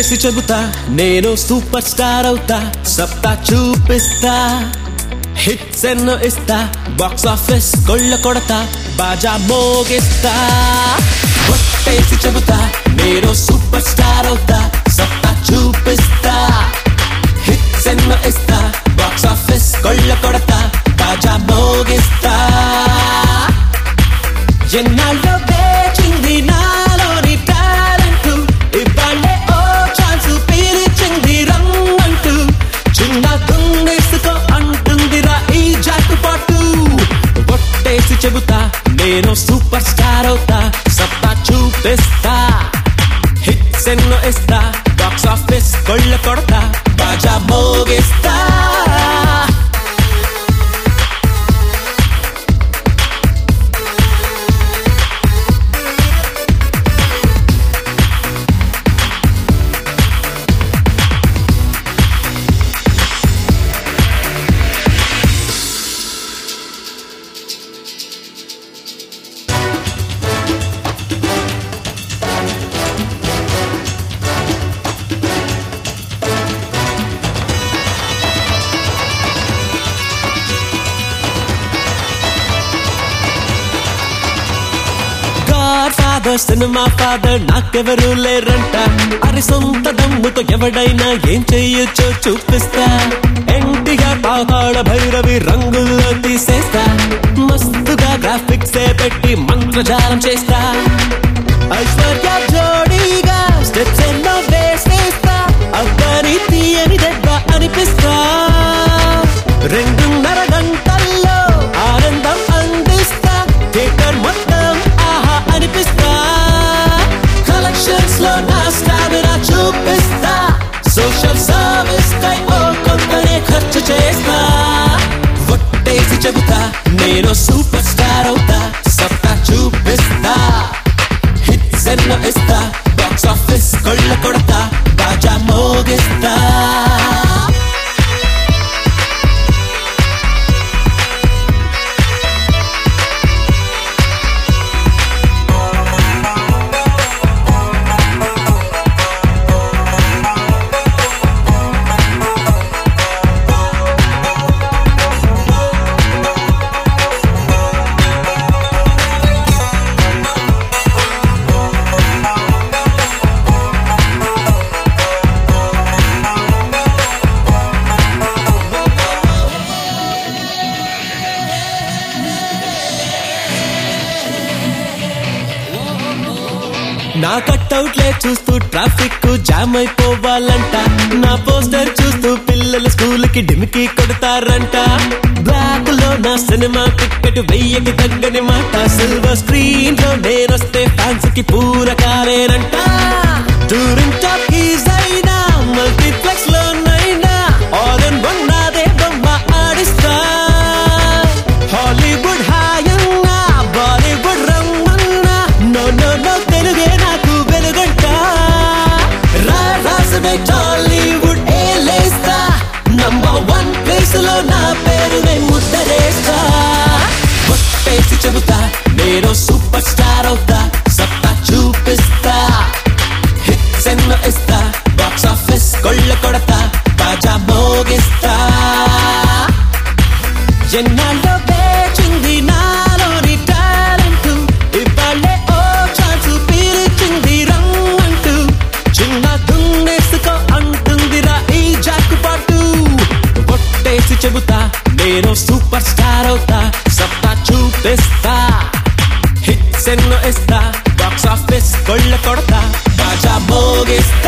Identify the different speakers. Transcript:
Speaker 1: ఒట్టేసి చెబుతా నేను సూపర్ స్టార్ అవుతా సత్తా చూపిస్తా హిట్స్ ఎన్నో ఇస్తా బాక్స్ ఆఫీస్ కొళ్ళ కొడతా బాజా మోగిస్తా ఒట్టేసి చెబుతా నేను సూపర్ స్టార్ అవుతా సత్తా చూపిస్తా హిట్స్ ఎన్నో ఇస్తా బాక్స్ ఆఫీస్ కొళ్ళ కొడతా బాజా మోగిస్తా ఎన్నాళ్ళో వేచింది నాలోని టాలెంట్ ఇవాళ్ళే ఓ ఛాన్స్ పీలిచింది రమ్మంటూ చిన్న దుండేసుకో అంటుందిరా ఈ జాటు పాటు ఒట్టేసి చెబుతా నేను సూపర్ స్టార్ అవుతా సత్తా చూపిస్తా హిట్స్ ఎన్నో ఇస్తా బాక్స్ ఆఫీస్ కొళ్ళ కొడతా బాజా మోగిస్తా గాడ్ ఫాదర్ సినిమా ఫాదర్ నాకెవరు లేరంట అరి సొంత దమ్ముతో ఎవడైనా ఏం చెయ్యొచ్చో చూపిస్తా ఎన్టీఆర్ పాతాళ భైరవి రంగుల్లో తీసేస్తా మస్తుగా గ్రాఫిక్స్ పెట్టి మంత్రజాలం చేస్తా ఐశ్వర్య జోడీగా స్టెప్స్ ఎన్నో వేసేస్తా అబ్బని తీయని దెబ్బ అనిపిస్తా రెండున్నర గంటల్లో ఆనందం అందిస్తా థియేటర్ మొత్తం ఆహా అనిపిస్తా కలెక్షన్స్ లో నా స్టామినా చూపిస్తా సోషల్ సర్వీస్ కై ఓ కొంతనే ఖర్చు చేస్తా ఒట్టేసి చెబుతా నేను సూపర్ స్టార్ అవుతా సత్తా చూపిస్తా హిట్స్ ఎన్నో ఇస్తా బాక్స్ ఆఫీస్ కొళ్ళ కొడతా బాజా మోగిస్తా నా కట్అవుట్లే చూస్తూ ట్రాఫిక్ జామ్ అయిపోవాలంట నా పోస్టర్ చూస్తూ పిల్లలు స్కూల్ కి డిమికి కొడతారంట బ్లాక్ లో నా సినిమా టికెట్ వెయ్యకి తగ్గని మాట సిల్వర్ స్క్రీన్ లో నేనొస్తే ఫ్యాన్స్ కి పూరకాలేనంట టూరింగ్ టాకీస్ అయినా మల్టీప్లెక్స్ లో నైనా ఆల్ ఇన్ వన్ నాదే బొమ్మ ఆడిస్తా హాలీవుడ్ హాయన్నా బాలీవుడ్ రమ్మన్నా నో నో నో తెలుగే నాకు వెలుగంట రా రాసమే టాలీవుడ్ ఏలేస్తా నంబర్ వన్ ప్లేస్ లో నా పేరునే ముద్దరేస్తా ఒట్టేసి చెబుతా నేను సూపర్ స్టార్ అవుతా సత్తా చూపిస్తా హిట్స్ ఎన్నో ఇస్తా బాక్స్ ఆఫీస్ కొళ్ళ కొడతా బాజా మోగిస్తా ఎన్నాళ్ళో వేచింది నాలోని టాలెంట్ ఇవాళ్ళే ఓ ఛాన్స్ పీలిచింది రమ్మంటూ చిన్న దున్నేసుకో అంటుందిరా ఈ జాకు పాటు ఒట్టేసి చెబుతా నేను సూపర్ స్టార్ అవుతా సత్తా చూపిస్తా హిట్స్ ఎన్నో ఇస్తా బాక్స్ ఆఫీస్ కొళ్ళ కొడతా బాజా మోగిస్తా